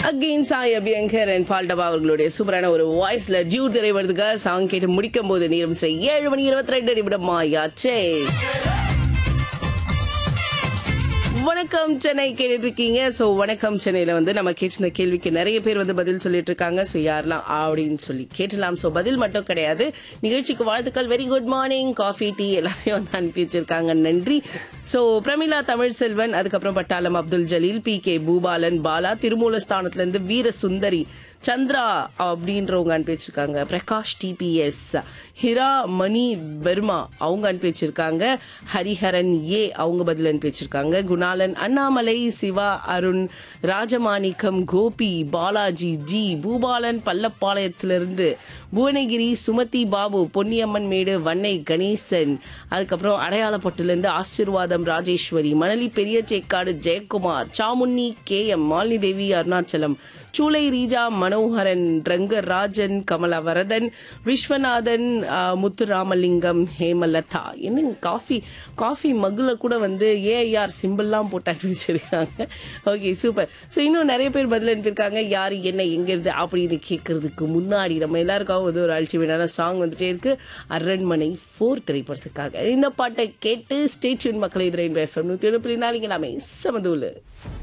again Sai Abhyankar and Paal Dabba அவர்களுடைய சூப்பரான ஒரு வாய்ஸ்ல டியூ திரைவதுக்கு சாங் கேட்டு முடிக்கும் போது நேரம் சரி ஏழு மணி இருபத்தி ரெண்டு நிமிடம் ஆயாச்சே வணக்கம் சென்னை கேட்டுட்டு இருக்கீங்க ஸோ வணக்கம் சென்னையில வந்து நம்ம கேட்டிருந்த கேள்விக்கு நிறைய பேர் வந்து பதில் சொல்லிட்டு இருக்காங்க ஸோ யாரெல்லாம் அப்படின்னு சொல்லி கேட்டலாம் ஸோ பதில் மட்டும் கிடையாது நிகழ்ச்சிக்கு வாழ்த்துக்கள் very good morning coffee tea எல்லாத்தையும் வந்து அனுப்பி வச்சிருக்காங்க நன்றி ஸோ பிரமிளா தமிழ் செல்வன் அதுக்கப்புறம் பட்டாளம் அப்துல் ஜலீல் பி கே பூபாலன் பாலா திருமூலஸ்தானத்துல இருந்து வீர சுந்தரி சந்திரா அப்படின்றவங்க அனுப்பி வச்சிருக்காங்க பிரகாஷ் டிபிஎஸ் ஹிரா மணி வெர்மா அவங்க அனுப்பி வச்சிருக்காங்க ஹரிஹரன் ஏ அவங்க பதில் அனுப்பி வச்சிருக்காங்க குணாலன் அண்ணாமலை சிவா அருண் ராஜமாணிக்கம் கோபி பாலாஜி ஜி பூபாலன் பள்ளப்பாளையத்திலிருந்து புவனகிரி சுமதி பாபு பொன்னியம்மன் மேடு வன்னை கணேசன் அதுக்கப்புறம் அடையாளப்பட்டிலிருந்து ஆசீர்வாதம் ராஜேஸ்வரி மணலி பெரிய சேக்காடு ஜெயக்குமார் சாமுன்னி கே எம் மாலினி தேவி அருணாச்சலம் சூளை ரீஜா மனோகரன் ரங்கராஜன் கமலவரதன் விஸ்வநாதன் ஆ, முத்துராமலிங்கம் ஹேமலதா என்னங்க காஃபி காஃபி மகுல கூட வந்து ஏஐஆர் சிம்பிள்லாம் போட்டு அனுப்பி வச்சிருக்காங்க ஓகே சூப்பர் ஸோ இன்னும் நிறைய பேர் பதில் அனுப்பியிருக்காங்க யார் என்ன எங்க இருந்து அப்படின்னு கேட்கறதுக்கு முன்னாடி நம்ம எல்லாருக்காகவும் வந்து ஒரு அல்டிமேட்டான சாங் வந்துட்டே இருக்கு அரண்மனை ஃபோர் திரைப்படத்துக்காக இந்த பாட்டை கேட்டு ஸ்டேட்யூன் மக்களை இதில் எஃப்எம் நூற்றி எழுபத்தி நாளைக்கு எல்லாமே சமதூலு